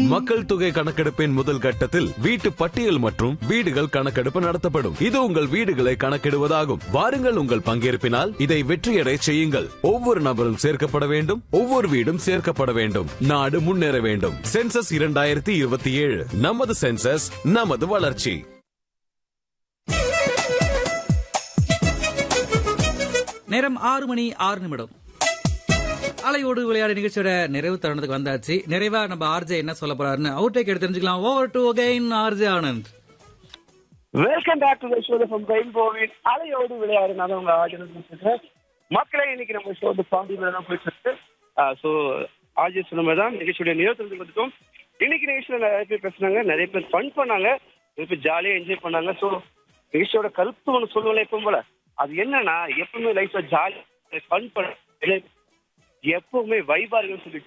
மக்கள் தொகை கணக்கெடுப்பின் முதல் கட்டத்தில் வீட்டு பட்டியல் மற்றும் வீடுகள் கணக்கெடுப்பு நடத்தப்படும் இது உங்கள் வீடுகளை கணக்கிடுவதாகும் வாருங்கள் உங்கள் பங்கேற்பினால் இதை வெற்றியடை செய்யுங்கள் ஒவ்வொரு நபரும் சேர்க்கப்பட வேண்டும் ஒவ்வொரு வீடும் சேர்க்கப்பட வேண்டும் நாடு முன்னேற வேண்டும் சென்சஸ் இரண்டாயிரத்தி இருபத்தி ஏழு நமது சென்சஸ் நமது வளர்ச்சி நேரம் ஆறு மணி ஆறு நிமிடம் அலையோடு விளையாடு நிகழ்ச்சியோட நிறைவு தருணத்துக்கு வந்தாச்சு நிறைவா நம்ம ஆர்ஜே என்ன சொல்ல போறாருன்னு அவுட் டேக் எடுத்து தெரிஞ்சுக்கலாம் over to again RJ Anand welcome back to the show from ரெயின்போவின் அலையோடு விளையாடு நான் தான் உங்க ஆஜர் பேசுறேன் மக்களே இன்னைக்கு நம்ம ஷோ வந்து பாண்டி மேல தான் போயிட்டு இருக்கு ஸோ ஆஜி சொன்ன மாதிரி தான் நிகழ்ச்சியுடைய நிறுவனத்துக்கு வந்துட்டோம் இன்னைக்கு நிகழ்ச்சியில நிறைய பேர் பேசுனாங்க நிறைய பேர் ஃபன் பண்ணாங்க நிறைய பேர் ஜாலியாக என்ஜாய் பண்ணாங்க ஸோ நிகழ்ச்சியோட கருத்து ஒன்று சொல்லுவோம்ல எப்பவும் போல அது என்னன்னா எப்பவுமே லைஃப்ல ஜாலி ஃபன் பண்ண எப்பவுமே வைபா இருக்குன்னு சொல்லிட்டு